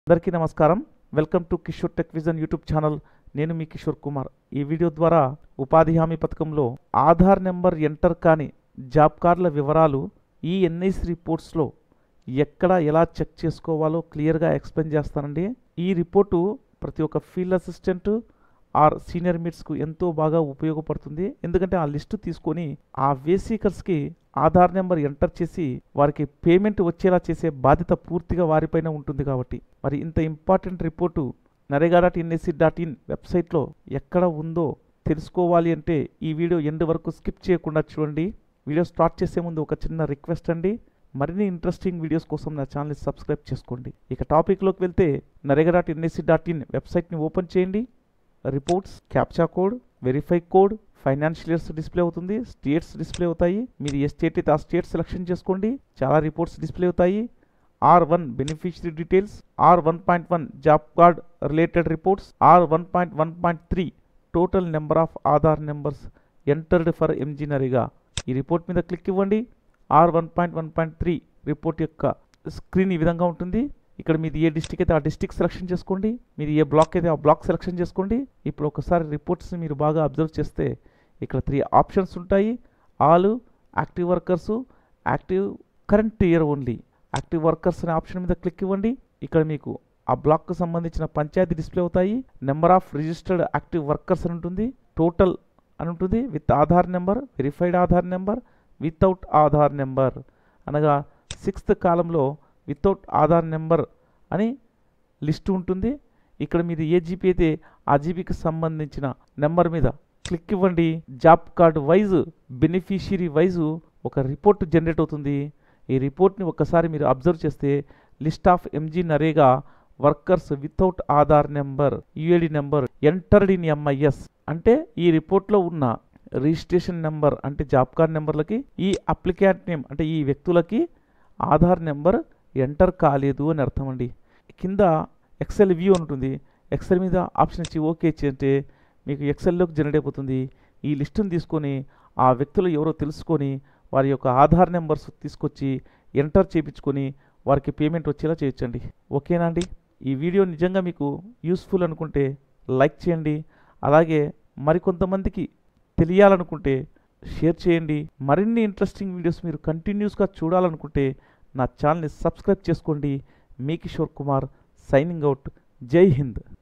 అందరికీ నమస్కారం welcome to Kishore tech vision YouTube channel నేను మీ కిషోర్ కుమార్ ఈ వీడియో ద్వారా ఉపాధి హామీ పథకంలో ఆధార్ నెంబర్ ఎంటర్ కాని జాబ్ కార్డుల వివరాలు ఈ ఎన్ఐసి రిపోర్ట్స్లో ఎక్కడ ఎలా చెక్ చేసుకోవాలో క్లియర్గా ఎక్స్ప్లెయిన్ చేస్తానండి ఈ రిపోర్టు ప్రతి ఒక్క ఫీల్డ్ అసిస్టెంట్ ఆర్ సీనియర్ మీట్స్కు ఎంతో బాగా ఉపయోగపడుతుంది ఎందుకంటే ఆ లిస్టు తీసుకొని ఆ వేసీకర్స్కి ఆధార్ నెంబర్ ఎంటర్ చేసి వారికి పేమెంట్ వచ్చేలా చేసే బాధ్యత పూర్తిగా వారిపైన ఉంటుంది కాబట్టి మరి ఇంత important report NREGA dot NSC dot in వెబ్సైట్లో ఎక్కడ ఉందో తెలుసుకోవాలి అంటే ఈ వీడియో ఎండ్ వరకు స్కిప్ చేయకుండా చూడండి వీడియో స్టార్ట్ చేసే ముందు ఒక చిన్న రిక్వెస్ట్ అండి మరిన్ని ఇంట్రెస్టింగ్ వీడియోస్ కోసం నా ఛానల్ని సబ్స్క్రైబ్ చేసుకోండి ఇక టాపిక్లోకి వెళ్తే NREGA dot NSC dot in వెబ్సైట్ని ఓపెన్ చేయండి reports captcha code verify code financial years display అవుతుంది స్టేట్స్ డిస్ప్లే అవుతాయి మీరు ఏ స్టేట్ అయితే ఆ స్టేట్ సెలెక్షన్ చేసుకోండి చాలా రిపోర్ట్స్ డిస్ప్లే అవుతాయి R one beneficiary details R one point one job card related reports R one point one point three total number of Aadhaar numbers entered for MG NREGA ఈ report మీద click ఇవ్వండి R one point one point three report యొక్క screen ఈ విధంగా ఉంటుంది ఇక్కడ మీది ఏ district అయితే ఆ డిస్టిక్ సెలెక్షన్ చేసుకోండి మీది ఏ బ్లాక్ అయితే ఆ బ్లాక్ సెలెక్షన్ చేసుకోండి ఇప్పుడు ఒకసారి రిపోర్ట్స్ని మీరు బాగా అబ్జర్వ్ చేస్తే ఇక్కడ త్రీ ఆప్షన్స్ ఉంటాయి all active workers active current year only active workers అనే ఆప్షన్ మీద క్లిక్ ఇవ్వండి ఇక్కడ మీకు ఆ బ్లాక్కు సంబంధించిన పంచాయతీ డిస్ప్లే అవుతాయి number of registered active workers అని ఉంటుంది టోటల్ అని ఉంటుంది with Aadhaar number verified Aadhaar number without Aadhaar number అనగా సిక్స్త్ కాలంలో వితౌట్ ఆధార్ నెంబర్ అని లిస్ట్ ఉంటుంది ఇక్కడ మీరు ఏ జీపీ అయితే ఆ జీపీకి సంబంధించిన నెంబర్ మీద క్లిక్ ఇవ్వండి job card wise beneficiary wise ఒక రిపోర్ట్ జనరేట్ అవుతుంది ఈ రిపోర్ట్ని ఒక్కసారి మీరు అబ్జర్వ్ చేస్తే list of MG NREGA workers without Aadhaar number UAD number entered in MIS అంటే ఈ రిపోర్ట్లో ఉన్న రిజిస్ట్రేషన్ నెంబర్ అంటే జాబ్ కార్డ్ నెంబర్లకి ఈ అప్లికెంట్ నేమ్ అంటే ఈ వ్యక్తులకి ఆధార్ నెంబర్ ఎంటర్ కాలేదు అని అర్థం అండి కింద ఎక్సెల్ వ్యూ అని ఉంటుంది ఎక్సెల్ మీద ఆప్షన్ ఇచ్చి ఓకే చేస్తే మీకు ఎక్సెల్లోకి జనరేట్ అయిపోతుంది ఈ లిస్టును తీసుకొని ఆ వ్యక్తులు ఎవరో తెలుసుకొని వారి యొక్క ఆధార్ నెంబర్స్ తీసుకొచ్చి ఎంటర్ చేయించుకొని వారికి పేమెంట్ వచ్చేలా చేయొచ్చండి ఓకేనా అండి ఈ వీడియో నిజంగా మీకు యూస్ఫుల్ అనుకుంటే లైక్ చేయండి అలాగే మరికొంతమందికి తెలియాలనుకుంటే షేర్ చేయండి మరిన్ని ఇంట్రెస్టింగ్ వీడియోస్ మీరు కంటిన్యూస్గా చూడాలనుకుంటే నా ఛానల్ని సబ్స్క్రైబ్ చేసుకోండి మీ కిషోర్ కుమార్ సైనింగ్ అవుట్ జై హింద్